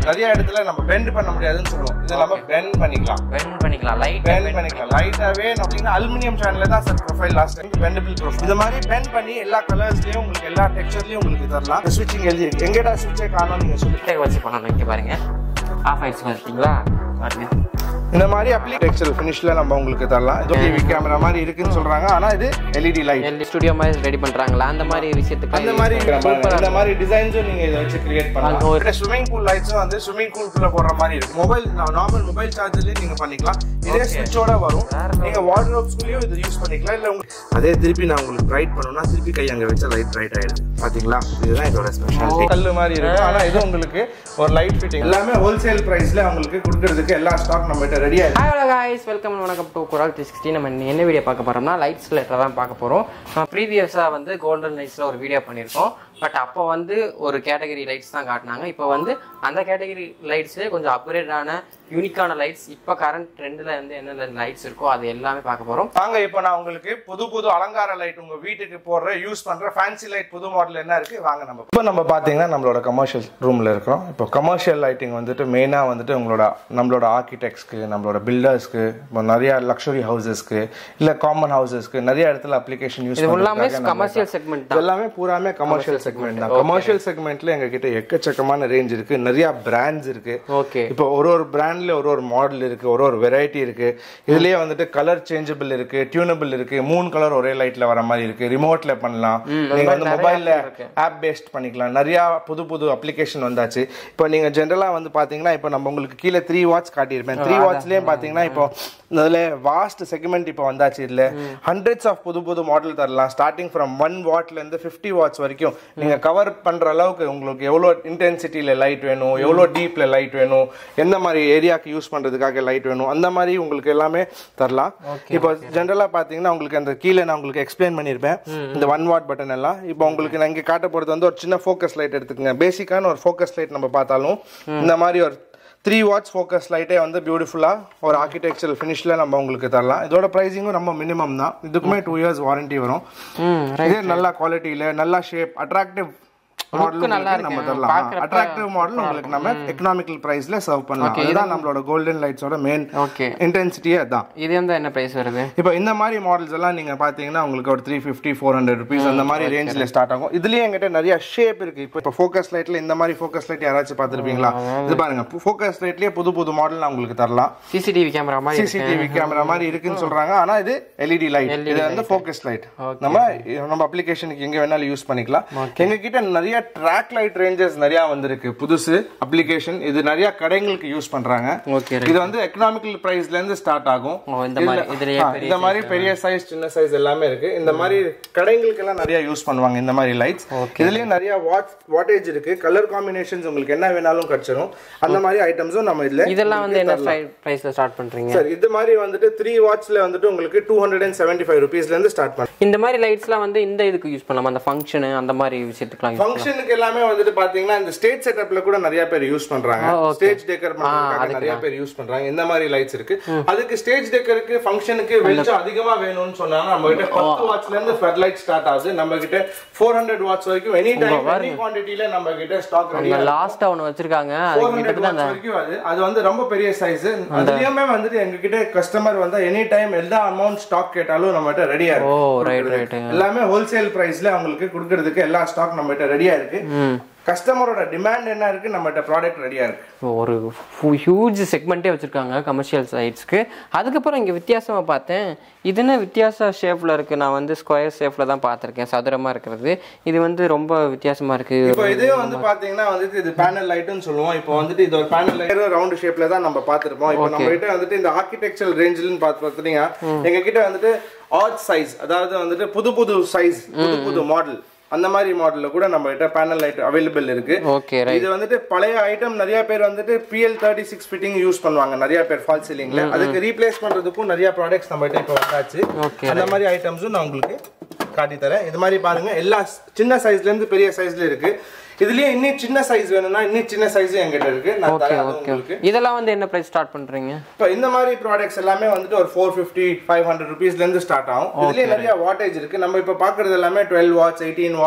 நிறைய இடத்துல நம்ம பெண்ட் பண்ண முடியாதுன்னு சொல்லுவோம் இது நம்ம பெண்ட் பண்ணிக்கலாம் பெண்ட் பண்ணிக்கலாம் லைட் பெண்ட் பண்ணிக்கலாம் லைட்டாவே அப்படின்னா அலுமினியம் சேனல்ல தான் sir profile last time bendable profile இந்த மாதிரி பெண்ட் பண்ணி எல்லா கலர்ஸ்லயும் உங்களுக்கு எல்லா டெக்ஸ்சர்லயும் உங்களுக்கு தரலாம் ஸ்விட்சிங் எழுதி இருக்கு எங்கடா ஸ்விட்சே காணோம் நீங்க சொல்லி வச்சு பண்ணணும் இங்கே பாருங்க ஆஃப் ஆயிடுச்சு பார்த்தீங்களா பாருங்க இந்த மாதிரி அப்ளி டெக்ஸ்டர் ஃபினிஷ்ல நம்ம உங்களுக்கு தரலாம் இது டிவி கேமரா மாதிரி இருக்குன்னு சொல்றாங்க ஆனா இது எல்இடி லைட் எல்இடி ஸ்டுடியோ மாதிரி ரெடி பண்றாங்களா அந்த மாதிரி விஷயத்துக்கு அந்த மாதிரி இந்த மாதிரி டிசைன்ஸும் நீங்க இதை வச்சு கிரியேட் பண்ணலாம் ஸ்விமிங் பூல் லைட்ஸும் வந்து ஸ்விமிங் பூல்குள்ள போடுற மாதிரி இருக்கும் மொபைல் நார்மல் மொபைல் சார்ஜர்லயும் நீங்க பண்ணிக்கலாம் இதே ஸ்விட்சோட வரும் நீங்க வார்ட்ரோப்ஸ்குள்ளேயும் இது யூஸ் பண்ணிக்கலாம் இல்ல உங்களுக்கு அதே திருப்பி நான் உங்களுக்கு பிரைட் பண்ணணும்னா திருப்பி கை அங்க வச்சா லைட் பிரைட் ஆயிடுது பாத்தீங்களா இதுதான் இதோட ஸ்பெஷாலிட்டி கல்லு மாதிரி இருக்கும் ஆனா இது உங்களுக்கு ஒரு லைட் ஃபிட்டிங் எல்லாமே ஹோல்சேல் பிரைஸ்ல உங்களுக்கு கொடுக்கறதுக்கு எல்லா ஸ்டாக் நம்ம கிட்ட ரெடியா இருக்கு ஹலோ காய்ஸ் வெல்கம் வணக்கம் டு குரால் த்ரீ சிக்ஸ்டி நம்ம இன்னி என்ன வீடியோ பார்க்க போறோம்னா லைட்ஸ் லைட்டில் தான் பார்க்க போகிறோம் நம்ம ப்ரீவியஸாக வந்து கோல்டன் லைட்ஸில் ஒரு வீடியோ பண்ணியிருக்கோம் பட் அப்போ வந்து ஒரு கேட்டகரி லைட்ஸ் தான் காட்டினாங்க இப்போ வந்து அந்த கேட்டகரி லைட்ஸ்லேயே கொஞ்சம் அப்கிரேடான யூனிக்கான லைட்ஸ் இப்போ கரண்ட் ட்ரெண்டில் வந்து என்னென்ன லைட்ஸ் இருக்கோ அது எல்லாமே பார்க்க போகிறோம் வாங்க இப்போ நான் உங்களுக்கு புது புது அலங்கார லைட் உங்க வீட்டுக்கு போடுற யூஸ் பண்ற ஃபேன்சி லைட் புது மாடல் என்ன இருக்கு வாங்க நம்ம இப்போ நம்ம பாத்தீங்கன்னா நம்மளோட கமர்ஷியல் ரூம்ல இருக்கிறோம் இப்போ கமர்ஷியல் லைட்டிங் வந்துட்டு மெயினா வந்துட்டு உங்களோட நம்மளோட ஆர்கிடெக்ட்ஸ்க்கு நம்மளோட பில்டர்ஸ்க்கு இப்போ நிறைய லக்ஸுரி ஹவுசஸ்க்கு இல்ல காமன் ஹவுசஸ்க்கு நிறைய இடத்துல அப்ளிகேஷன் யூஸ் இது எல்லாமே கமர்ஷியல் செக்மெண்ட் தான் எல்லாமே பூராமே கமர்ஷியல் செக்மெண்ட் தான் கமர்ஷியல் செக்மெண்ட்ல எங்க கிட்ட எக்கச்சக்கமான ரேஞ்ச் இருக்கு நிறைய பிராண்ட்ஸ் இருக்கு ஓகே இப்போ ஒரு ஒரு பிராண்ட்ல ஒரு ஒரு மாடல் இருக்கு ஒரு ஒரு வெரைட்டி இருக்கு இதுலயே வந்துட்டு கலர் சேஞ்சபிள் இருக்கு டியூனபிள் இருக்கு மூணு கலர் ஒரே லைட்ல வர மாதிரி இருக்கு ரிமோட்ல பண்ணலாம் நீங்க வந்து மொபைல்ல ஆப் பேஸ்ட் பண்ணிக்கலாம் நிறைய புது புது அப்ளிகேஷன் வந்தாச்சு இப்போ நீங்க ஜென்ரலா வந்து பாத்தீங்கன்னா இப்போ நம்ம உங்களுக்கு கீழே த்ரீ வாட்ச் காட்டியிருப்பேன் த்ரீ வாட்ச்லயே பாத்தீங்கன்னா இப்போ அதுல வாஸ்ட் செக்மெண்ட் இப்போ வந்தாச்சு இதுல ஹண்ட்ரட்ஸ் ஆஃப் புது புது மாடல் தரலாம் ஸ்டார்டிங் ஃப்ரம் ஒன் வாட்ல இருந்து ஃபிஃப்டி வாட்ச் வரைக்கும் நீங்க கவர் பண்ற அளவுக்கு உங்களுக்கு எவ்வளவு இன்டென்சிட்டியில லைட் வேணும் எவ்வளவு டீப்ல லைட் வேணும் எந்த மாதிரி ஏரியாக்கு யூஸ் பண்றதுக்காக லைட் வேணும் அந்த மாதிரி உங்களுக்கு எல்லாமே தரலாம் இப்போ ஜென்ரலா பாத்தீங்கன்னா உங்களுக்கு அந்த கீழே நான் உங்களுக்கு எக்ஸ்பிளைன் பண்ணிருப்பேன் இந்த ஒன் வாட் பட்டன் எல்லாம் இப்போ உங்களுக்கு நான் இங்க காட்ட போறது வந்து ஒரு சின்ன ஃபோக்கஸ் லைட் எடுத்துக்கங்க பேசிக்கான ஒரு ஃபோக்கஸ் லைட் நம்ம பார்த்தாலும் இந்த மாதிரி ஒரு த்ரீ வாட்ஸ் ஃபோக்கஸ் லைட்டே வந்து பியூட்டிஃபுல்லாக ஒரு ஆர்கிடெக்சரல் ஃபினிஷில் நம்ம உங்களுக்கு தரலாம் இதோட ப்ரைஸிங்கும் ரொம்ப மினிமம் தான் இதுக்குமே டூ இயர்ஸ் வாரண்டி வரும் ம் இதே நல்ல குவாலிட்டியில் நல்ல ஷேப் அட்ராக்டிவ் மாடல் நல்லா நம்ம இருக்கு. தரலாம் பார்க்கறப்ப அட்ராக்டிவ் மாடல் உங்களுக்கு நம்ம எக்கனாமிக்கல் பிரைஸ்ல சர்வ் பண்ணலாம் இதுதான் நம்மளோட கோல்டன் லைட்ஸோட மெயின் ஓகே இன்டென்சிட்டியே அதான் இது வந்து என்ன ப்ரைஸ் வருது இப்போ இந்த மாதிரி மாடல்ஸ் எல்லாம் நீங்க பாத்தீங்கன்னா உங்களுக்கு ஒரு three fifty four hundred rupees அந்த மாதிரி ரேஞ்சில் ஸ்டார்ட் ஆகும் இதுலயே எங்கிட்ட நிறைய ஷேப் இருக்கு இப்போ இப்போ ஃபோக்கஸ் லைட்ல இந்த மாதிரி ஃபோக்கஸ் லைட் யாராச்சும் பார்த்துருப்பீங்களா இது பாருங்க ஃபோக்கஸ் லைட்லயே புது புது மாடல் நான் உங்களுக்கு தரலாம் சிசிடிவி கேமரா மாதிரி இருக்கு. சிசிடிவி கேமரா மாதிரி இருக்குன்னு சொல்றாங்க ஆனா இது எல்இடி லைட் இது வந்து ஃபோக்கஸ் லைட் நம்ம நம்ம அப்ளிகேஷனுக்கு எங்க வேணாலும் யூஸ் பண்ணிக்கலாம் எங்க கிட்ட நிறைய ட்ராக் லைட் ரேஞ்சஸ் நிறைய வந்திருக்கு புதுசு அப்ளிகேஷன் இது நிறைய கடைங்களுக்கு யூஸ் பண்றாங்க ஓகே இது வந்து எக்கனாமிக்கல் பிரைஸ்ல இருந்து ஸ்டார்ட் ஆகும் ஓ இந்த மாதிரி இதுலயே ஆ, இந்த மாதிரி பெரிய சைஸ் சின்ன சைஸ் எல்லாமே இருக்கு இந்த மாதிரி கடைங்களுக்கு எல்லாம் நிறைய யூஸ் பண்ணுவாங்க இந்த மாதிரி லைட்ஸ் இதுலயும் நிறைய வாட் வாட்டேஜ் இருக்கு கலர் காம்பினேஷன்ஸ் உங்களுக்கு என்ன வேணாலும் கிடைச்சிரும் அந்த மாதிரி ஐட்டம்ஸும் நம்ம இதுல இதெல்லாம் வந்து என்ன ப்ரைஸ்ல ஸ்டார்ட் பண்றீங்க சார் இது மாதிரி வந்துட்டு த்ரீ வாட்ச்ல வந்துட்டு உங்களுக்கு two hundred and seventy five ருபீஸ்ல இருந்து ஸ்டார்ட் பண்ணும் இந்த மாதிரி லைட்ஸ்லாம் வந்து இந்த இதுக்கு யூஸ் பண்ணலாம் அந்த ஃபங்க்ஷனு அந்த மாதிரி விஷயத்துக்குலாம் யூஸ் ஃபங்க்ஷனுக்கு எல்லாமே வந்துட்டு பாத்தீங்கன்னா இந்த ஸ்டேஜ் செட்டப்ல கூட நிறைய பேர் யூஸ் பண்றாங்க ஸ்டேஜ் டெக்கர் பண்றதுக்காக நிறைய பேர் யூஸ் பண்றாங்க இந்த மாதிரி லைட்ஸ் இருக்கு அதுக்கு ஸ்டேஜ் டெக்கருக்கு ஃபங்க்ஷனுக்கு வெளிச்சம் அதிகமா வேணும்னு சொன்னாங்க நம்ம கிட்ட பத்து வாட்ச்ல இருந்து ஃபெட் லைட் ஸ்டார்ட் ஆகுது நம்ம கிட்ட ஃபோர் ஹண்ட்ரட் வாட்ஸ் வரைக்கும் எனி டைம் எனி குவான்டிட்டில நம்ம கிட்ட ஸ்டாக் ரெடி லாஸ்டா ஒன்று வச்சிருக்காங்க அது ஃபோர் ஹண்ட்ரட் வாட்ஸ் வரைக்கும் அது அது வந்து ரொம்ப பெரிய சைஸ் அதுலயுமே வந்துட்டு எங்ககிட்ட கஸ்டமர் வந்தா எனி டைம் எல்லா அமௌண்ட் ஸ்டாக் கேட்டாலும் நம்ம கிட்ட ரெடியா ஓ இருக்கு ரைட் ரைட் எல்லாமே ஹோல்சேல் பிரைஸ்ல அவங்களுக்கு கொடுக்கறதுக்கு எல்லா ஸ்டாக் நம்ம கிட்ட ரெடியா இருக்கு கஸ்டமரோட டிமாண்ட் என்ன இருக்கு நம்மகிட்ட ப்ராடக்ட் ரெடியா இருக்கு ஒரு ஹியூஜ் செக்மெண்ட்டே வச்சிருக்காங்க கமர்ஷியல் சைட்ஸ்க்கு அதுக்கப்புறம் இங்கே வித்தியாசமாக பார்த்தேன் இது என்ன வித்தியாச ஷேப்பில் இருக்குது நான் வந்து ஸ்கொயர் ஷேப்பில் தான் பார்த்துருக்கேன் சதுரமாக இருக்கிறது இது வந்து ரொம்ப வித்தியாசமாக இருக்குது இப்போ இதே வந்து பாத்தீங்கன்னா வந்துட்டு இது பேனல் லைட்னு சொல்லுவோம் இப்போ வந்துட்டு இது ஒரு பேனல் லைட் ரவுண்ட் ஷேப்ல தான் நம்ம பார்த்திருப்போம் இப்போ நம்ம கிட்ட வந்துட்டு இந்த ஆர்கிடெக்சரல் ரேஞ்சில்னு பார்த்து பார்த்தீங்கன்னா எங்க கிட்ட வந்துட்டு ஆட் சைஸ் அதாவது வந்துட்டு புது புது சைஸ் புது புது மாடல் அந்த மாதிரி மாடல்ல கூட நம்ம கிட்ட பேனல் லைட் அவைலபிள் இருக்கு ஓகே இது வந்துட்டு பழைய ஐட்டம் நிறைய பேர் வந்துட்டு PL thirty six fitting use பண்ணுவாங்க நிறைய பேர் ஃபால் சீலிங்ல அதுக்கு ரீப்ளேஸ் பண்றதுக்கும் நிறைய ப்ராடக்ட்ஸ் நம்ம கிட்ட இப்போ வந்தாச்சு Okay, அந்த மாதிரி ஐட்டம்ஸும் நான் உங்களுக்கு காட்டி தரேன் இது மாதிரி பாருங்க எல்லா சின்ன சைஸ்ல இருந்து பெரிய சைஸ்ல இருக்கு இதுலயே இன்னும் சின்ன சைஸ் வேணும்னா இன்னும் சின்ன சைஸும் எங்கிட்ட இருக்கு நான் ஓகே தரேன் அது ஓகே உங்களுக்கு இதெல்லாம் வந்து என்ன ப்ரைஸ் ஸ்டார்ட் பண்ணுறீங்க இப்போ இந்த மாதிரி ப்ராடக்ட்ஸ் எல்லாமே வந்துட்டு ஒரு ஃபோர் ஃபிஃப்டி ஃபைவ் ஹண்ட்ரட் ருபீஸ்ல இருந்து ஸ்டார்ட் ஆகும் இதுலயே நிறைய வாட்டேஜ் இருக்கு நம்ம இப்போ பாக்குறது எல்லாமே twelve watts eighteen watts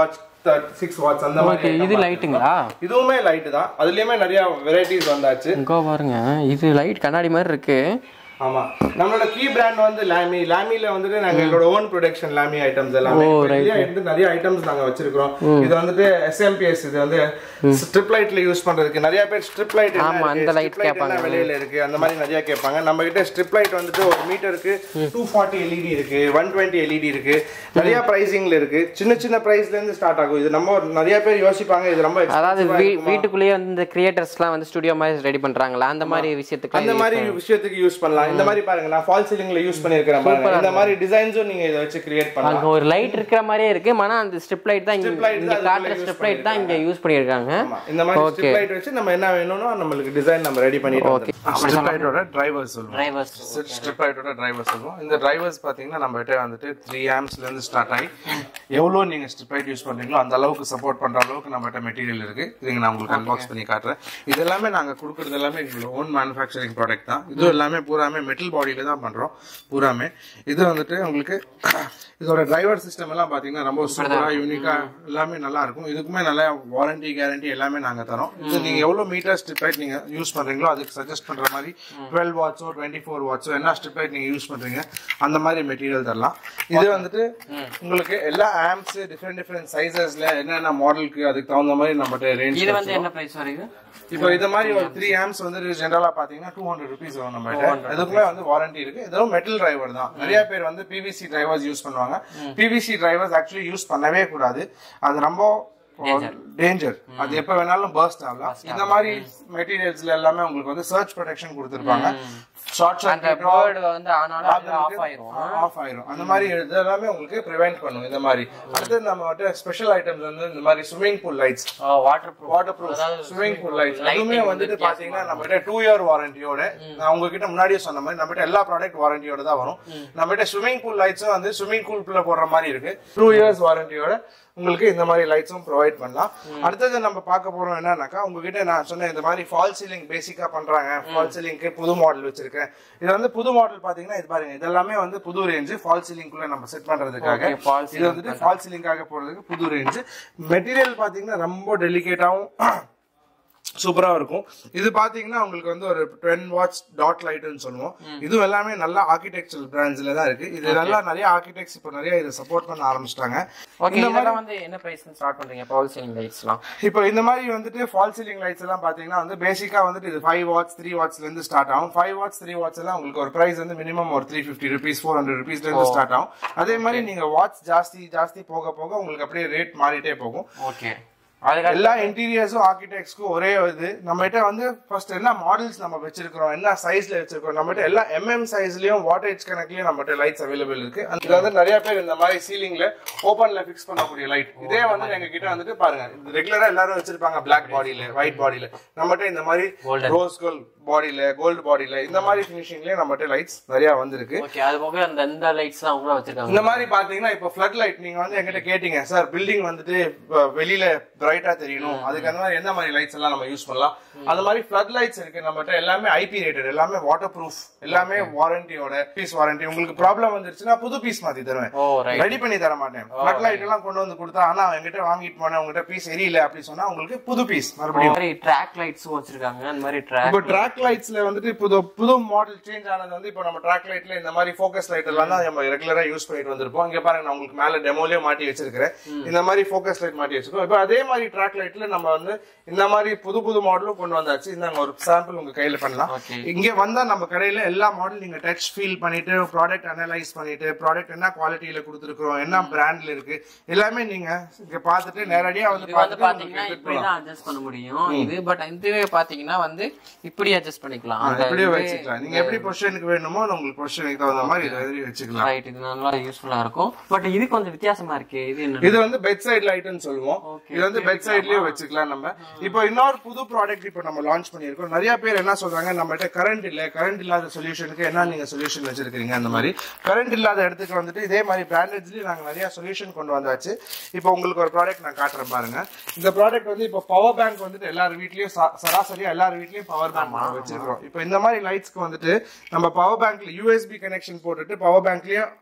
six watts அந்த மாதிரி ஓகே இது லைட்டுங்களா இதுவுமே லைட் தான் அதுலயுமே நிறைய வெரைட்டிஸ் வந்தாச்சு இங்கோ பாருங்க இது லைட் கண்ணாடி மாதிரி இருக்கு ஆமா நம்மளோட கீ பிராண்ட் வந்து லாமி லாமில வந்துட்டு நாங்க எங்களோட ஓன் ப்ரொடக்ஷன் லாமி ஐட்டம்ஸ் எல்லாமே இப்ப இதுலயே வந்து நிறைய ஐட்டம்ஸ் நாங்க வச்சிருக்கிறோம் இது வந்துட்டு எஸ்எம்பிஎஸ் இது வந்து ஸ்ட்ரிப் லைட்ல யூஸ் பண்றதுக்கு நிறைய பேர் ஸ்ட்ரிப் லைட் ஆமா, அந்த light என்ன விலையில இருக்கு அந்த மாதிரி நிறைய கேட்பாங்க நம்ம கிட்ட ஸ்ட்ரிப் லைட் வந்துட்டு ஒரு மீட்டருக்கு டூ ஃபார்ட்டி எல்இடி இருக்கு ஒன் டுவெண்ட்டி எல்இடி இருக்கு நிறைய பிரைசிங்ல இருக்கு சின்ன சின்ன பிரைஸ்ல இருந்து ஸ்டார்ட் ஆகும் இது நம்ம ஒரு- நிறைய பேர் யோசிப்பாங்க இது ரொம்ப அதாவது expensive-ஆ வீ இருக்குமா? வீட்டுக்குள்ளேயே வந்து இந்த கிரியேட்டர்ஸ்லாம் வந்து ஸ்டுடியோ மாதிரி ரெடி பண்றாங்களா அந்த மாதிரி விஷயத்துக்கு அந்த மாதிரி விஷயத்துக்கு யூஸ் பண்ணலாம் இந்த மாதிரி பாருங்க நான் ஃபால் சீலிங்ல யூஸ் பண்ணிருக்கிறேன் பாருங்க இந்த மாதிரி டிசைன்ஸும் நீங்க இதை வச்சு கிரியேட் பண்ணலாம் அங்க ஒரு லைட் இருக்கிற மாதிரியே இருக்கு ஆனா அந்த ஸ்ட்ரிப் லைட் தான் இங்க Strip light இங்க தான் காட்டுற அதுக்குள்ள ஸ்ட்ரிப் லைட் தான் இங்க யூஸ் பண்ணிருக்காங்க ஆமா, இந்த மாதிரி ஸ்ட்ரிப் லைட் வச்சு நம்ம என்ன வேணும்னோ நம்மளுக்கு டிசைன் நம்ம ரெடி பண்ணிட்டு ஸ்ட்ரிப் லைட்டோட டிரைவர் சொல்லுவோம் டிரைவர்ஸ் ஸ்ட்ரிப் லைட்டோட டிரைவர் சொல்லுவோம் இந்த டிரைவர்ஸ் பாத்தீங்கன்னா நம்ம கிட்ட வந்துட்டு த்ரீ ஆம்ஸ்ல இருந்து ஸ்டார்ட் ஆகி எவ்வளவு நீங்க ஸ்ட்ரிப் லைட் யூஸ் பண்றீங்களோ அந்த அளவுக்கு சப்போர்ட் பண்ற அளவுக்கு நம்ம கிட்ட மெட்டீரியல் இருக்கு இதுங்க நான் உங்களுக்கு அன்பாக்ஸ் பண்ணி காட்டுறேன் இது எல்லாமே நாங்க கொடுக்கறது எல்லாமே எங்களோட ஓன் மேனுஃபேக்சரிங் ப்ராடக்ட் தான் இது எல்லாமே பூராமே மெட்டல் பாடியில தான் பண்றோம் பூராமே இது வந்துட்டு உங்களுக்கு இதோட டிரைவர் சிஸ்டம் எல்லாம் பாத்தீங்கன்னா ரொம்ப சூப்பரா யூனிக்கா எல்லாமே நல்லா இருக்கும் இதுக்குமே நல்ல வாரண்டி கேரண்டி எல்லாமே நாங்க தரோம் இது நீங்க எவ்வளவு மீட்டர் ஸ்ட்ரிப் லைட் நீங்க யூஸ் பண்றீங்களோ அதுக்கு சஜஸ்ட் பண்ற மாதிரி டுவெல் வாட்ஸோ டுவெண்ட்டி ஃபோர் வாட்ஸோ என்ன ஸ்ட்ரிப் லைட் நீங்க யூஸ் பண்றீங்க அந்த மாதிரி மெட்டீரியல் தரலாம் இது வந்துட்டு உங்களுக்கு எல்லா ஆம்ப்ஸ் டிஃப்ரெண்ட் டிஃப்ரெண்ட் சைசஸ்ல என்னென்ன மாடலுக்கு அதுக்கு தகுந்த மாதிரி நம்மகிட்ட ரேஞ்ச் இது வந்து என்ன பிரைஸ் வருது இப்போ இது மாதிரி ஒரு த்ரீ ஆம்ஸ் வந்து ஜென்ரலா பாத்தீங்கன்னா டூ ஹண்ட்ரட் ருபீஸ் வரும் நம்ம இதுக்குமே வந்து வாரண்டி இருக்கு இதுவும் மெட்டல் டிரைவர் தான் நிறைய பேர் வந்து பிவிசி டிரைவர்ஸ் யூஸ் பண்ணுவாங்க பிவிசி டிரைவர்ஸ் ஆக்சுவலி யூஸ் பண்ணவே கூடாது அது ரொம்ப டேஞ்சர் அது எப்ப வேணாலும் பர்ஸ்ட் ஆகலாம் இந்த மாதிரி மெட்டீரியல்ஸ்ல எல்லாமே உங்களுக்கு வந்து சர்ச் ப்ரொடெக்ஷன் கொடுத்துருப்பாங்க ஷார்ட் அந்த பேர்டு வந்து ஆனாலும் ஆஃப் ஆயிரும் ஆஃப் ஆயிரும் அந்த மாதிரி இது எல்லாமே உங்களுக்கு ப்ரிவென்ட் பண்ணும் இந்த மாதிரி அடுத்து நம்ம வந்து ஸ்பெஷல் ஐட்டம்ஸ் வந்து இந்த மாதிரி swimming pool lights waterproof waterproof swimming pool lights அதுவுமே வந்துட்டு பாத்தீங்கன்னா நம்ம டூ இயர் வாரண்டியோட நான் உங்ககிட்ட முன்னாடியே சொன்ன மாதிரி நம்ம எல்லா ப்ராடக்ட் வாரண்டியோட தான் வரும் நம்ம ஸ்விமிங் பூல் லைட்ஸும் வந்து ஸ்விமிங் பூல்குள்ள போடுற மாதிரி இருக்கு டூ இயர்ஸ் வாரண்டியோட உங்களுக்கு இந்த மாதிரி லைட்ஸும் ப்ரொவைட் பண்ணலாம் அடுத்தது நம்ம பார்க்க போறோம் என்னன்னாக்கா உங்ககிட்ட நான் சொன்ன இந்த மாதிரி ஃபால் சீலிங் பேசிக்கா பண்றாங்க ஃபால் சீலிங்க்கு புது மாடல் வச்சிருக்கேன் இது வந்து புது மாடல் பாத்தீங்கன்னா இது பாருங்க இதெல்லாமே வந்து புது ரேஞ்ச் ஃபால் சீலிங்குள்ள நம்ம செட் பண்றதுக்காக Okay, false இது வந்துட்டு ஃபால் சீலிங்காக போடுறதுக்கு புது ரேஞ்ச் மெட்டீரியல் பாத்தீங்கன்னா ரொம்ப டெலிகேட்டாவும் சூப்பரா இருக்கும் இது பாத்தீங்கன்னா உங்களுக்கு வந்து ஒரு டென் வாட்ஸ் டாட் லைட்னு சொல்லுவோம் இதுவும் எல்லாமே நல்ல ஆர்கிடெக்சர் பிராண்ட்ஸ்ல தான் இருக்கு இது நல்லா நிறைய ஆர்கிடெக்ட்ஸ் இப்போ நிறைய இதை சப்போர்ட் பண்ண ஆரம்பிச்சிட்டாங்க ஓகே இதெல்லாம் வந்து என்ன பிரைஸ் ஸ்டார்ட் பண்றீங்க பவர் சீலிங் லைட்ஸ்லாம் இப்போ இந்த மாதிரி வந்துட்டு ஃபால் சீலிங் லைட்ஸ் எல்லாம் பாத்தீங்கன்னா வந்து பேசிக்கா வந்துட்டு இது ஃபைவ் வாட்ஸ் த்ரீ வாட்ஸ்ல இருந்து ஸ்டார்ட் ஆகும் ஃபைவ் வாட்ஸ் த்ரீ வாட்ஸ் எல்லாம் உங்களுக்கு ஒரு பிரைஸ் வந்து மினிமம் ஒரு three fifty rupees four hundred ருபீஸ்ல இருந்து ஸ்டார்ட் ஆகும் அதே மாதிரி நீங்க வாட்ஸ் ஜாஸ்தி ஜாஸ்தி போக போக உங்களுக்கு அப்படியே ரேட் மாறிட்டே போகும் ஓகே அதுக்கு எல்லா இன்டீரியர்ஸும் ஆர்கிடெக்ட்ஸ்க்கும் ஒரே இது நம்ம கிட்ட வந்து ஃபர்ஸ்ட் என்ன மாடல்ஸ் நம்ம வச்சிருக்கிறோம் என்ன சைஸ்ல வச்சிருக்கோம் நம்ம கிட்ட எல்லா எம்எம் சைஸ்லயும் வாட்டேஜ் கணக்குலயும் நம்ம கிட்ட லைட்ஸ் அவைலபிள் இருக்கு அதுல வந்து நிறைய பேர் இந்த மாதிரி சீலிங்ல ஓபன்ல ஃபிக்ஸ் பண்ணக்கூடிய லைட் இதே வந்து எங்க கிட்ட வந்துட்டு பாருங்க ரெகுலரா எல்லாரும் வச்சிருப்பாங்க பிளாக் பாடியில ஒயிட் பாடியில நம்மகிட்ட இந்த மாதிரி ரோஸ் கோல்ட் பாடியில கோல்டு பாடியில இந்த மாதிரி ஃபினிஷிங்லயே நம்மகிட்ட லைட்ஸ் நிறைய வந்திருக்கு ஓகே அது போக அந்த இந்த லைட்ஸ் தான் கூட வச்சிருக்காங்க இந்த மாதிரி பாத்தீங்கன்னா இப்போ ஃபிளட் லைட் நீங்க வந்து எங்கிட்ட கேட்டீங்க சார் பில்டிங் வந்துட்டு இப்ப வெளியில பிரைட்டா தெரியணும் அதுக்கு அந்த மாதிரி எந்த மாதிரி லைட்ஸ் எல்லாம் நம்ம யூஸ் பண்ணலாம் அந்த மாதிரி ஃபிளட் லைட்ஸ் இருக்கு நம்மகிட்ட எல்லாமே ஐபி ரேட்டட் எல்லாமே வாட்டர் ப்ரூஃப் எல்லாமே வாரண்டியோட பீஸ் வாரண்டி உங்களுக்கு ப்ராப்ளம் வந்துருச்சுன்னா புது பீஸ் மாத்தி தருவேன் ஓ ரைட் ரெடி பண்ணி தர மாட்டேன் ஃபிளட் லைட் எல்லாம் கொண்டு வந்து கொடுத்தா ஆனா என்கிட்ட வாங்கிட்டு போனேன் உங்ககிட்ட பீஸ் எரியல அப்படி சொன்னா உங்களுக்கு புது பீஸ் மறுபடியும் மாதிரி ட்ராக் லைட்ஸும் வச்சிருக்காங்க அந்த மாதிரி ட்ராக் இப்போ ட்ராக் லைட்ஸ்ல வந்துட்டு புது புது மாடல் சேஞ்ச் ஆனது வந்து இப்போ நம்ம ட்ராக் லைட்ல இந்த மாதிரி ஃபோக்கஸ் லைட் எல்லாம் தான் நம்ம ரெகுலரா யூஸ் பண்ணிட்டு வந்திருப்போம் இங்க பாருங்க நான் உங்களுக்கு மேல டெமோலயே மாட்டி வச்சிருக்கிறேன் இந்த மாதிரி ஃபோக்கஸ் லைட் மாட்டி வச்சிருக்கோம் இப்போ அதே மாதிரி ட்ராக் லைட்ல நம்ம வந்து இந்த மாதிரி புது புது மாடலும் கொண்டு வந்தாச்சு இந்தாங்க ஒரு சாம்பிள் உங்க கையில பண்ணலாம் Okay. இங்க வந்தா நம்ம கடையில எல்லா மாடல் நீங்க டச் ஃபீல் பண்ணிட்டு ப்ராடக்ட் அனலைஸ் பண்ணிட்டு ப்ராடக்ட் என்ன குவாலிட்டியில கொடுத்துருக்கோம் என்ன பிராண்ட்ல இருக்கு எல்லாமே நீங்க இங்க பார்த்துட்டு நேரடியா வந்து இது வந்து பார்த்துட்டு பாத்தீங்கன்னா உங்களுக்கு இப்படி தான் அட்ஜஸ்ட் பண்ண முடியும் இது பட் இதுவே பாத்தீங்கன்னா வந்து இப்படி அட்ஜஸ்ட் பண்ணிக்கலாம் அந்த எப்படியோ வச்சுக்கலாம் நீங்க எப்படி பொசிஷனுக்கு வேணுமோ உங்களுக்கு பொசிஷனுக்கு தகுந்த மாதிரி இதை எழுதி வச்சுக்கலாம் ரைட் இது நல்லா யூஸ்ஃபுல்லா இருக்கும் பட் இது கொஞ்சம் வித்தியாசமா இருக்கு இது என்ன இது வந்து பெட் சைடு லைட்னு சொல்லுவோம் இது வந்து பெட் சைட்லயே வச்சுக்கலாம் நம்ம இப்போ இன்னொரு புது ப்ராடக்ட் இப்போ நம்ம லான்ச் பண்ணியிருக்கோம் நிறைய பேர் என்ன சொல்றாங்க நம்மகிட்ட கரண்ட் இல்ல கரண்ட் இல்லாத சொல்யூஷனுக்கு என்ன நீங்க சொல்யூஷன் வச்சிருக்கீங்க அந்த மாதிரி கரண்ட் இல்லாத இடத்துக்கு வந்துட்டு இதே மாதிரி பிராண்டட்ஸ்லயும் நாங்க நிறைய சொல்யூஷன் கொண்டு வந்தாச்சு இப்போ உங்களுக்கு ஒரு ப்ராடக்ட் நான் காட்டுறேன் பாருங்க இந்த ப்ராடக்ட் வந்து இப்போ பவர் பேங்க் வந்துட்டு எல்லார் வீட்லயும் சா- சராசரியா எல்லார் வீட்லயும் பவர் பேங்க் வச்சிருக்கோம் இப்போ இந்த மாதிரி லைட்ஸ்க்கு வந்துட்டு நம்ம பவர் பேங்க்ல யூஎஸ்பி கனெக்ஷன் போட்டுட்டு பவர் பேங்க்லயே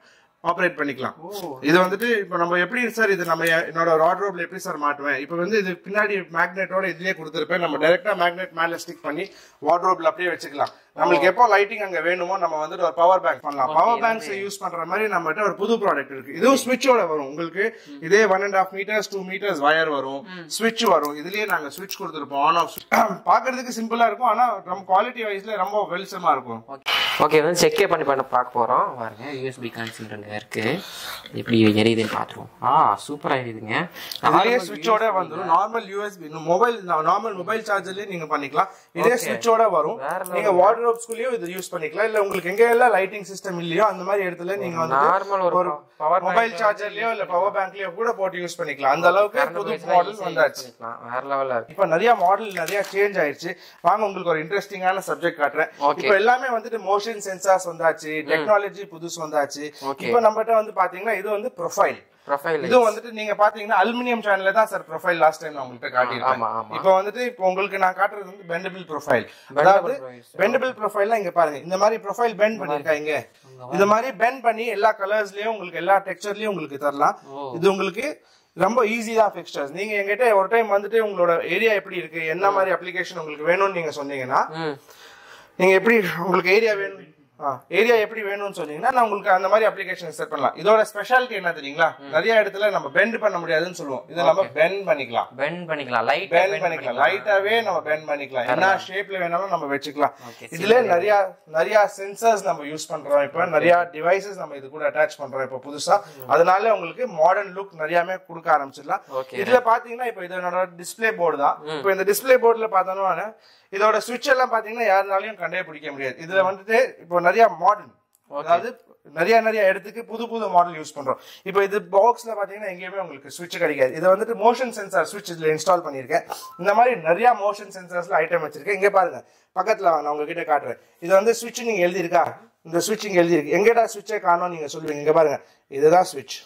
ஆப்ரேட் பண்ணிக்கலாம் இது வந்துட்டு இப்போ நம்ம எப்படி சார் இது நம்ம என்னோட வார்ட்ரோப்ல எப்படி சார் மாட்டுவேன் இப்போ வந்து இது பின்னாடி மேக்னெட்டோட இதுலயே கொடுத்துருப்பேன் நம்ம டைரக்டா மேக்னெட் மேல ஸ்டிக் பண்ணி வார்ட்ரோப்ல அப்படியே வச்சுக்கலாம் நம்மளுக்கு எப்போ லைட்டிங் அங்க வேணுமோ நம்ம வந்துட்டு ஒரு பவர் பேங்க் பண்ணலாம் பவர் பேங்க்ஸ் யூஸ் பண்ற மாதிரி நம்மகிட்ட ஒரு புது ப்ராடக்ட் இருக்கு இதுவும் ஸ்விட்சோட வரும் உங்களுக்கு இதே one and half meters two meters wire வரும் ஸ்விட்ச் வரும் இதுலயே நாங்க ஸ்விட்ச் கொடுத்துருப்போம் ஆன் ஆஃப் பாக்குறதுக்கு சிம்பிளா இருக்கும் ஆனா நம்ம குவாலிட்டி வைஸ்ல ரொம்ப வெல்சமா இருக்கும் ஓகே வந்து செக்கே பண்ணி பண்ண பார்க்க போகிறோம் பாருங்க யூஎஸ்பி கனெக்ஷன் இருக்கு எப்படி எரியுதுன்னு பார்த்துருவோம் ஆ சூப்பராக எரியுதுங்க இதுலயே ஸ்விட்சோட வந்துரும் normal USB mobile normal mobile சார்ஜர்லயே நீங்க பண்ணிக்கலாம் இதே ஸ்விட்சோட வரும் வேற நீங்க வார்ட்ரோப்ஸ்குள்ளேயும் இது யூஸ் பண்ணிக்கலாம் இல்ல உங்களுக்கு எங்க எல்லாம் லைட்டிங் சிஸ்டம் இல்லையோ அந்த மாதிரி இடத்துல நீங்க வந்து நார்மல் ஒரு பவர் மொபைல் சார்ஜர்லயோ இல்ல பவர் பேங்க்லயோ கூட போட்டு யூஸ் பண்ணிக்கலாம் அந்த அளவுக்கு புது மாடல் வந்தாச்சு பண்ணிக்கலாம் வேற லெவலில் இருக்கு இப்ப நிறைய மாடல் நிறைய சேஞ்ச் ஆயிருச்சு வாங்க உங்களுக்கு ஒரு இன்ட்ரெஸ்டிங்கான சப்ஜெக்ட் காட்டுறேன் Okay. இப்ப எல்லாமே வந்துட்டு மோஷன் சென்சார்ஸ் வந்தாச்சு டெக்னாலஜி புதுசு வந்தாச்சு Okay. இப்ப நம்மகிட்ட வந்து பாத்தீங்கன்னா இது வந்து ப்ரொஃபைல் ப்ரொஃபைல் இது வந்துட்டு நீங்க பாத்தீங்கன்னா அலுமினியம் சேனல்ல தான் சார் ப்ரொஃபைல் லாஸ்ட் டைம் நான் உங்கள்கிட்ட காட்டியிருக்கேன் ஆமா, ஆமா. இப்போ வந்துட்டு இப்போ உங்களுக்கு நான் காட்டுறது வந்து பெண்டபிள் ப்ரொஃபைல் அதாவது பெண்டபிள் ப்ரொஃபைல்னா இங்க பாருங்க இந்த மாதிரி ப்ரொஃபைல் பெண்ட் பண்ணிருக்காங்க இந்த மாதிரி பெண்ட் பண்ணி எல்லா கலர்ஸ்லயும் உங்களுக்கு எல்லா டெக்ஸ்சர்லயும் உங்களுக்கு தரலாம் இது உங்களுக்கு ரொம்ப ஈஸி தான் ஃபிக்ஸ்டர்ஸ் நீங்க எங்கிட்ட ஒரு டைம் வந்துட்டு உங்களோட ஏரியா எப்படி இருக்கு என்ன மாதிரி அப்ளிகேஷன் உங்களுக்கு வேணும்னு நீங்க சொன்னீங்கன்னா ம் நீங்க எப்படி உங்களுக்கு ஏரியா வேணும் ஏரியா எப்படி வேணும்னு சொன்னீங்கன்னா நான் உங்களுக்கு அந்த மாதிரி அப்ளிகேஷன் செட் பண்ணலாம் இதோட ஸ்பெஷாலிட்டி என்ன தெரியுங்களா நிறைய இடத்துல நம்ம பெண்ட் பண்ண முடியாதுன்னு சொல்லுவோம் இதை நம்ம பெண்ட் பண்ணிக்கலாம் பெண்ட் பண்ணிக்கலாம் லைட் பெண்ட் பண்ணிக்கலாம் லைட்டாவே நம்ம பெண்ட் பண்ணிக்கலாம் என்ன ஷேப்ல வேணாலும் நம்ம வச்சுக்கலாம் Okay, இதுல நிறைய நிறைய சென்சர்ஸ் நம்ம யூஸ் பண்றோம் இப்ப நிறைய டிவைசஸ் நம்ம இது கூட அட்டாச் பண்றோம் இப்ப புதுசா அதனால உங்களுக்கு மாடர்ன் லுக் நிறையவே கொடுக்க ஆரம்பிச்சிடலாம் Okay. இதுல பாத்தீங்கன்னா இப்ப இது என்னோட டிஸ்ப்ளே போர்டு தான் இப்போ இந்த டிஸ்ப்ளே போர்டுல பார்த்தோம்னா இதோட சுவிட்ச் எல்லாம் பாத்தீங்கன்னா யாருனாலையும் கண்டே பிடிக்க முடியாது இதுல வந்துட்டு இப்போ நிறைய மாடர்ன் அதாவது நிறைய நிறைய இடத்துக்கு புது புது மாடல் யூஸ் பண்றோம் இப்போ இது பாக்ஸ்ல பாத்தீங்கன்னா எங்கேயுமே உங்களுக்கு சுவிட்ச் கிடைக்காது இது வந்துட்டு மோஷன் சென்சார் சுவிட்ச் இதுல இன்ஸ்டால் பண்ணிருக்கேன் இந்த மாதிரி நிறைய மோஷன் சென்சார்ஸ்ல ஐட்டம் வச்சிருக்கேன் இங்க பாருங்க பக்கத்துல வாங்க, நான் உங்ககிட்ட காட்டுறேன் இது வந்து சுவிட்ச் நீங்க எழுதியிருக்கா இந்த சுவிட்ச் இங்க எழுதியிருக்கு எங்கடா சுவிட்சே காணோம் நீங்க சொல்லுவீங்க இங்க பாருங்க இதுதான் சுவிட்ச்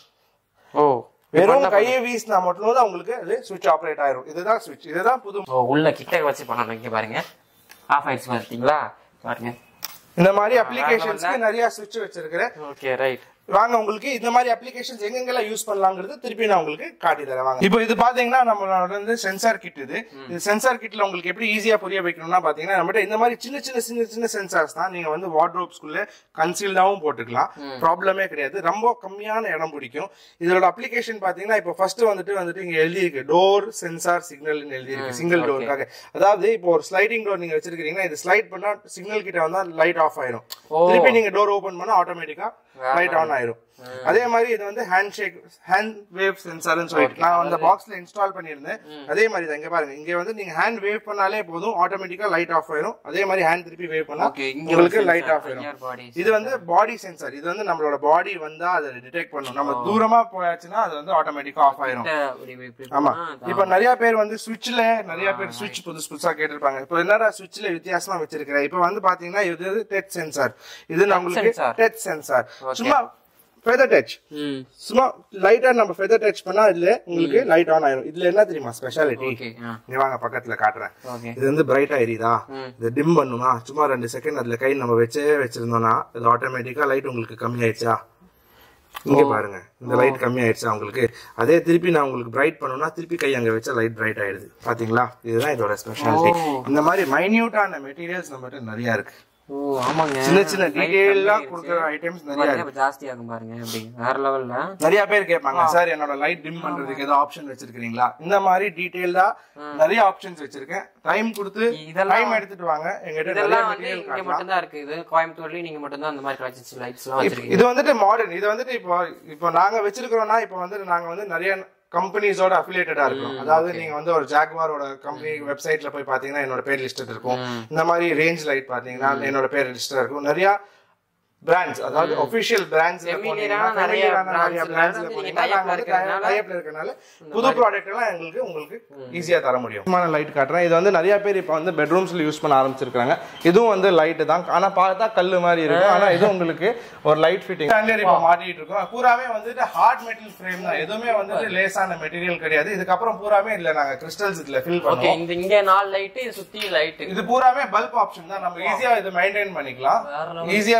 ஓ வெறும் கையை வீசினா மட்டும் தான் உங்களுக்கு அது சுவிட்ச் ஆப்ரேட் ஆயிரும் இதுதான் சுவிட்ச் இதுதான் புது ஓ உள்ள கிட்ட வச்சு பண்ணணும் இங்க பாருங்க ஆஃப் ஆயிடுச்சு பார்த்தீங்களா பாருங்க இந்த மாதிரி அப்ளிகேஷன்ஸ்க்கு நிறைய சுவிட்ச் வச்சிருக்கிறேன் ஓகே ரைட் வாங்க உங்களுக்கு இந்த மாதிரி அப்ளிகேஷன்ஸ் எங்கெங்கெல்லாம் யூஸ் பண்ணலாங்கிறது திருப்பி நான் உங்களுக்கு காட்டி தரேன் வாங்க இப்போ இது பாத்தீங்கன்னா நம்மளோட வந்து சென்சார் கிட் இது இது சென்சார் கிட்ல உங்களுக்கு எப்படி ஈஸியா புரிய வைக்கணும்னா பாத்தீங்கன்னா நம்மகிட்ட இந்த மாதிரி சின்ன சின்ன சின்ன சின்ன சென்சார்ஸ் தான் நீங்க வந்து வார்ட்ரோப்ஸ்குள்ள கன்சீல்டாவும் போட்டுக்கலாம் ப்ராப்ளமே கிடையாது ரொம்ப கம்மியான இடம் பிடிக்கும் இதோட அப்ளிகேஷன் பாத்தீங்கன்னா இப்போ ஃபர்ஸ்ட் வந்துட்டு வந்துட்டு இங்க எழுதியிருக்கு டோர் சென்சார் சிக்னல் எழுதியிருக்கு சிங்கிள் டோருக்காக அதாவது இப்போ ஒரு ஸ்லைடிங் டோர் நீங்க வச்சிருக்கீங்கன்னா இது ஸ்லைட் பண்ணா சிக்னல் கிட்ட வந்தா லைட் ஆஃப் ஆயிரும் திருப்பி நீங்க டோர் ஓபன் பண்ணா ஆட்டோமேட்டிக்கா லைட் ஆன் ஆயிரும் அதே மாதிரி இது வந்து ஹேண்ட் ஷேக் ஹேண்ட் வேவ் சென்சார்னு சொல்லிட்டு நான் அந்த பாக்ஸ்ல இன்ஸ்டால் பண்ணியிருந்தேன் அதே மாதிரி தான் இங்க பாருங்க இங்க வந்து நீங்க ஹேண்ட் வேவ் பண்ணாலே போதும் ஆட்டோமேட்டிக்கா லைட் ஆஃப் ஆயிரும் அதே மாதிரி ஹேண்ட் திருப்பி வேவ் பண்ணா ஓகே இங்க உங்களுக்கு லைட் ஆஃப் ஆயிரும் நியர் பாடி இது வந்து பாடி சென்சார் இது வந்து நம்மளோட பாடி வந்தா அதை டிடெக்ட் பண்ணும் நம்ம தூரமா போயாச்சுன்னா அது வந்து ஆட்டோமேட்டிக்கா ஆஃப் ஆயிரும் ஆமா இப்ப நிறைய பேர் வந்து சுவிட்ச்ல நிறைய பேர் சுவிட்ச் புதுசு புதுசா கேட்டிருப்பாங்க இப்ப என்னடா சுவிட்ச்ல வித்தியாசமா வச்சிருக்கிறேன் இப்ப வந்து பாத்தீங்கன்னா இது டச் சென்சார் இது நம்மளுக்கு sensor. டச் சென்சார் சும்மா ஃபெதர் டச் ம் சும்மா லைட்டா நம்ம ஃபெதர் டச் பண்ணா இதுல உங்களுக்கு லைட் ஆன் ஆயிரும் இதுல என்ன தெரியுமா ஸ்பெஷாலிட்டி ஓகே ஆ நீ வாங்க பக்கத்துல காட்டுறேன் ஓகே இது வந்து பிரைட்டா எரியுதா இது டிம் பண்ணுமா சும்மா ரெண்டு செகண்ட் அதுல கை நம்ம வச்சே வச்சிருந்தோம்னா இது ஆட்டோமேட்டிக்கா லைட் உங்களுக்கு கம்மி ஆயிடுச்சா இங்க பாருங்க இந்த லைட் கம்மி ஆயிடுச்சா உங்களுக்கு அதே திருப்பி நான் உங்களுக்கு பிரைட் பண்ணணும்னா திருப்பி கை அங்க வச்சா லைட் பிரைட் ஆயிடுது பாத்தீங்களா இதுதான் இதோட ஸ்பெஷாலிட்டி இந்த மாதிரி மைன்யூட்டான மெட்டீரியல்ஸ் நம்மகிட்ட நிறைய இருக்கு ஓ ஆமாங்க சின்ன சின்ன டீடைல்லாம் கொடுக்குற ஐட்டம்ஸ் நிறைய பாருங்க, இப்ப ஜாஸ்தி ஆகும் பாருங்க அப்படி வேற லெவல்ல நிறைய பேர் கேட்பாங்க சார் என்னோட லைட் டிம் பண்றதுக்கு ஏதோ ஆப்ஷன் வச்சிருக்கீங்களா இந்த மாதிரி டீடைல்டா நிறைய ஆப்ஷன்ஸ் வச்சிருக்கேன் டைம் கொடுத்து இதெல்லாம் டைம் எடுத்துட்டு வாங்க எங்கிட்ட நிறைய இதெல்லாம் வந்து மெட்டீரியல் இங்க மட்டும் தான் இருக்கு இது கோயம்புத்தூர்லயும் நீங்க மட்டும் தான் அந்த மாதிரி கலெக்ஷன்ஸ் லைட்ஸ் எல்லாம் வச்சிருக்கீங்க இது வந்துட்டு மாடர்ன் இது வந்துட்டு இப்போ இப்போ நாங்க வச்சிருக்கிறோம்னா இப்போ வந்து நாங்க வந்து நிறைய கம்பெனிஸோட அஃபிலியேட்டடா இருக்கும் அதாவது நீங்க வந்து ஒரு ஜாக்வாரோட கம்பெனி வெப்சைட்ல போய் பாத்தீங்கன்னா என்னோட பேர் லிஸ்டட் இருக்கும் இந்த மாதிரி ரேஞ்ச் லைட் பாத்தீங்கன்னா என்னோட பேர் லிஸ்டா இருக்கும் நிறைய பிராண்ட்ஸ் அதாவது ஒபிஷியல் பிராண்ட்ஸ் Familiar-ஆன நிறைய brands வந்து நீங்க tie-up ல இருக்கறதுனால- இருக்கனால புது ப்ராடக்ட் எல்லாம் எங்களுக்கு உங்களுக்கு ஈஸியா தர முடியும் லைட் காட்டுறேன் இது வந்து நிறைய பேர் இப்போ வந்து பெட்ரூம்ஸ்ல யூஸ் பண்ண ஆரம்பிச்சிருக்காங்க இதுவும் வந்து லைட் தான் ஆனா பார்த்தா கல்லு மாதிரி இருக்கும் ஆனா இது உங்களுக்கு ஒரு லைட் ஃபிட்டிங் ஸ்டாண்டர்ட் இப்போ மாட்டிட்டு இருக்கோம் பூராவே வந்துட்டு ஹார்ட் மெட்டல் ஃப்ரேம் தான் எதுவுமே வந்துட்டு லேசான மெட்டீரியல் கிடையாது இதுக்கப்புறம் பூராவே இல்ல நாங்க கிறிஸ்டல்ஸ் இதுல ஃபில் ஓகே பண்ணுவோம் இந்த இங்க நாலு லைட் சுத்தி லைட் இது பூராவே பல்ப் ஆப்ஷன் தான் நம்ம ஈஸியா இது மெயின்டைன் பண்ணிக்கலாம் ஈஸியா நம்ம கிளீனும்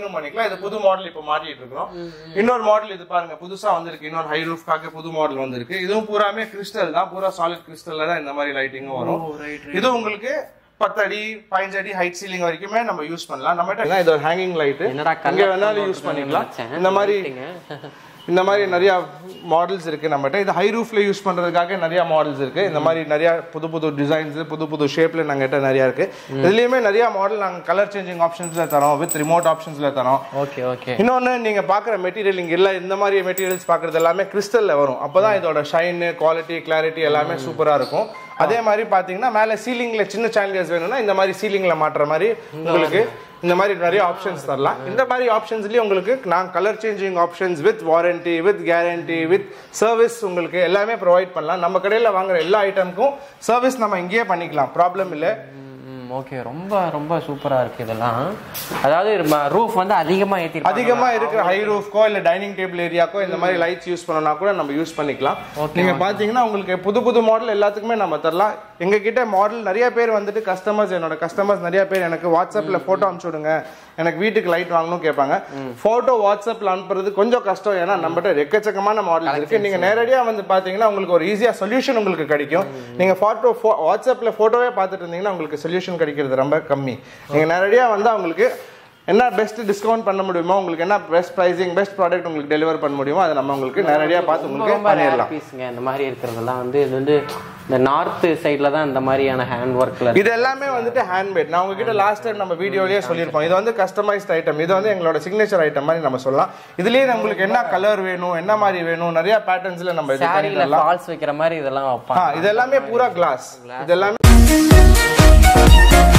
சீலிங்கும் பண்ணிக்கலாம் இது புது மாடல் இப்போ மாட்டிட்டு இருக்கிறோம் இன்னொரு மாடல் இது பாருங்க புதுசா வந்திருக்கு இன்னொரு ஹை ரூஃப்காக புது மாடல் வந்திருக்கு இதுவும் பூராமே கிறிஸ்டல் தான் பூரா சாலிட் கிறிஸ்டல்ல தான் இந்த மாதிரி லைட்டிங்கும் வரும் இது உங்களுக்கு பத்து அடி பதினஞ்சு அடி ஹைட் சீலிங் வரைக்குமே நம்ம யூஸ் பண்ணலாம் நம்ம இது ஒரு ஹேங்கிங் லைட் என்னடா எங்க வேணாலும் யூஸ் பண்ணிக்கலாம் இந்த மாதிரி இந்த மாதிரி நிறைய மாடல்ஸ் இருக்கு நம்மகிட்ட இது ஹை ரூஃப்ல யூஸ் பண்றதுக்காக நிறைய மாடல்ஸ் இருக்கு இந்த மாதிரி நிறைய புது புது டிசைன்ஸ் புது புது ஷேப்ல நாங்க கிட்ட நிறைய இருக்கு இதுலயுமே நிறைய மாடல் நாங்க கலர் சேஞ்சிங் ஆப்ஷன்ஸ்ல தரோம் வித் ரிமோட் ஆப்ஷன்ஸ்ல தரோம் ஓகே ஓகே இன்னொன்னு நீங்க பாக்குற மெட்டீரியல் இங்க இல்ல இந்த மாதிரி மெட்டீரியல்ஸ் பாக்குறது எல்லாமே கிறிஸ்டல்ல வரும் அப்பதான் இதோட ஷைன் குவாலிட்டி கிளாரிட்டி எல்லாமே சூப்பரா இருக்கும் அதே மாதிரி பாத்தீங்கன்னா மேல சீலிங்ல சின்ன சேனல்ஸ் வேணும்னா இந்த மாதிரி சீலிங்ல மாட்டுற மாதிரி உங்களுக்கு இந்த மாதிரி நிறைய ஆப்ஷன்ஸ் தரலாம் இந்த மாதிரி ஆப்ஷன்ஸ்லயே உங்களுக்கு நான் colour changing options with warranty with guarantee with service உங்களுக்கு எல்லாமே ப்ரொவைட் பண்ணலாம் நம்ம கடையில் வாங்குற எல்லா ஐட்டமுக்கும் சர்வீஸ் நம்ம இங்கேயே பண்ணிக்கலாம் ப்ராப்ளம் இல்லை ஓகே ரொம்ப ரொம்ப சூப்பரா இருக்கு இதெல்லாம் அதாவது ரூஃப் வந்து அதிகமா ஏத்தி அதிகமா இருக்கிற ஹை ரூஃப்க்கோ இல்ல டைனிங் டேபிள் ஏரியாக்கோ இந்த மாதிரி லைட்ஸ் யூஸ் பண்ணனா கூட நம்ம யூஸ் பண்ணிக்கலாம் நீங்க பாத்தீங்கன்னா உங்களுக்கு புது புது மாடல் எல்லாத்துக்குமே நம்ம தரலாம் எங்க கிட்ட மாடல் நிறைய பேர் வந்துட்டு கஸ்டமர்ஸ் என்னோட கஸ்டமர்ஸ் நிறைய பேர் எனக்கு வாட்ஸ்அப்ல போட்டோ அனுப்பிச்சு விடுங்க எனக்கு வீட்டுக்கு லைட் வாங்கணும் கேட்பாங்க போட்டோ வாட்ஸ்அப்ல அனுப்புறது கொஞ்சம் கஷ்டம் ஏன்னா நம்மகிட்ட எக்கச்சக்கமான மாடல் இருக்கு நீங்க நேரடியா வந்து பாத்தீங்கன்னா உங்களுக்கு ஒரு ஈஸியா சொல்யூஷன் உங்களுக்கு கிடைக்கும் நீங்க போட்டோ வாட்ஸ்அப்ல போட்டோவே பார்த்துட்டு இருந்தீங்கன்னா உங்களுக்கு சொல்யூஷன் கிடைக்கிறது ரொம்ப கம்மி நீங்க நேரடியா வந்து அவங்களுக்கு என்ன பெஸ்ட் டிஸ்கவுண்ட் பண்ண முடியுமோ உங்களுக்கு என்ன பெஸ்ட் ப்ரைசிங் பெஸ்ட் ப்ராடக்ட் உங்களுக்கு டெலிவர் பண்ண முடியுமோ அதை நம்ம உங்களுக்கு நேரடியா பார்த்து உங்களுக்கு ரொம்ப ரேர் பண்ணிடலாம் பீஸுங்க இந்த மாதிரி இருக்கிறதெல்லாம் வந்து இது வந்து இந்த நார்த் சைடில் தான் இந்த மாதிரியான ஹேண்ட் ஒர்க்கில் இது எல்லாமே வந்துட்டு ஹேண்ட்மேட் நான் உங்ககிட்ட லாஸ்ட் டைம் நம்ம வீடியோலயே சொல்லியிருப்போம் இது வந்து கஸ்டமைஸ்ட் ஐட்டம் இது வந்து எங்களோட சிக்னேச்சர் ஐட்டம் மாதிரி நம்ம சொல்லலாம் இதுலயே உங்களுக்கு என்ன கலர் வேணும் என்ன மாதிரி வேணும் நிறைய பேட்டர்ன்ஸ்ல நம்ம இது சாரியில் பண்ணிடலாம் ஃபால்ஸ் வைக்கிற மாதிரி இதெல்லாம் ஆ, வைப்பாங்க இது எல்லாமே பூரா கிளாஸ் இது எல்லாமே